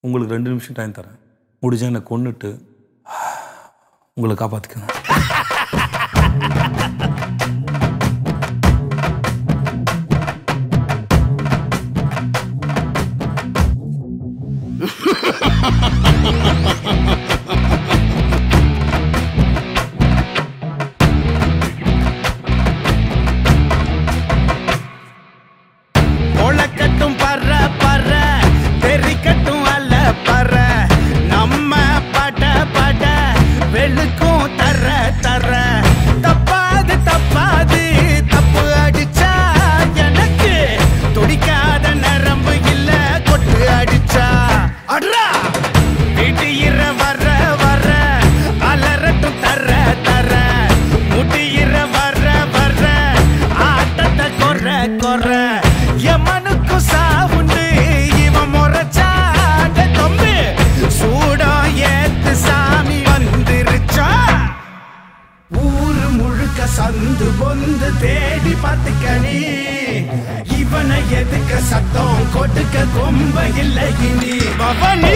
உங்களுக்கு ரெண்டு நிமிஷம் டைம் தரேன் முடிஞ்சா என்னை கொன்னுட்டு உங்களை காப்பாற்றிக்கணும் ஒளக்கட்டும் பற பற தெரிக்கட்டும் அல்ல பற நம்ம பட பட வெளுக்கும் தர தர தப்பாது தப்பாது தப்பு அடிச்சா எனக்கு துடிக்காத நரம்பு இல்ல கொட்டு அடிச்சா அட்ரா வீட்டு இற வர வர அலறட்டும் தர தர முடியிற வர வர ஆட்டத்தை கொற கொற எமனுக்கு சாவுண்டு இவன் முறைச்சாட தொம்பு சூடம் ஏத்து சாமி வந்துருச்சா ஊரு முழுக்க சந்து பொந்து தேடி பார்த்துக்கணி இவனை எதுக்க சத்தம் கொடுக்க கொம்ப இல்லை இனி பவனி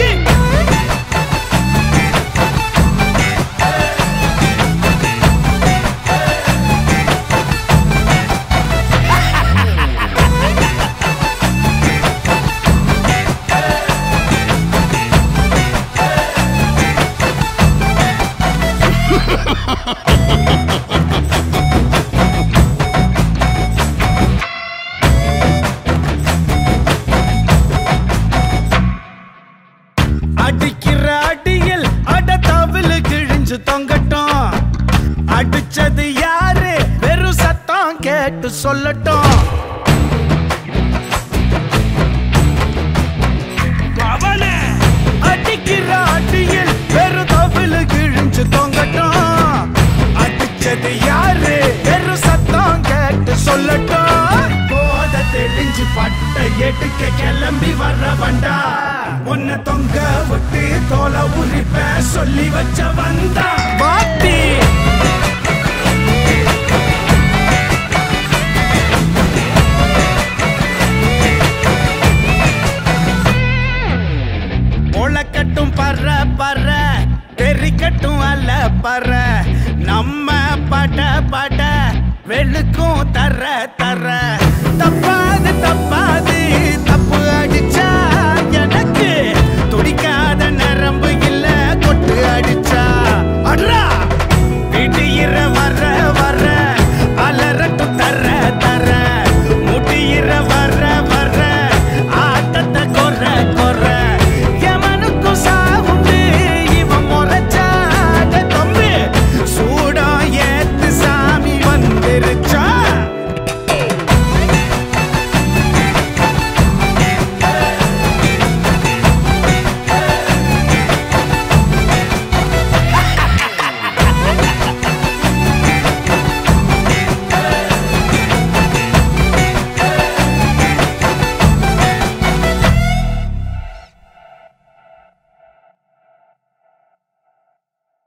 அடிக்கிற அடியில் அட தவிழு கிழிஞ்சு தொங்கட்டும் அடிச்சது யாரு வெறும் சத்தம் கேட்டு சொல்லட்டும் அவனே அடிக்கிற அடியில் வெறும் தவிழு கிழிஞ்சு தொங்கட்டும் அடிச்சது யாரு வெறும் சத்தம் கேட்டு சொல்லட்டும் போத தெளிஞ்சு பட்ட எடுக்க கிளம்பி வர வண்டா உன்னை தொங்க விட்டு தோலை உரிப்ப சொல்லி வச்ச வந்தா பாத்தி ஒளக்கட்டும் பற பற தெரிக்கட்டும் அல்ல பற நம்ம பட பட வெளுக்கும் தர தர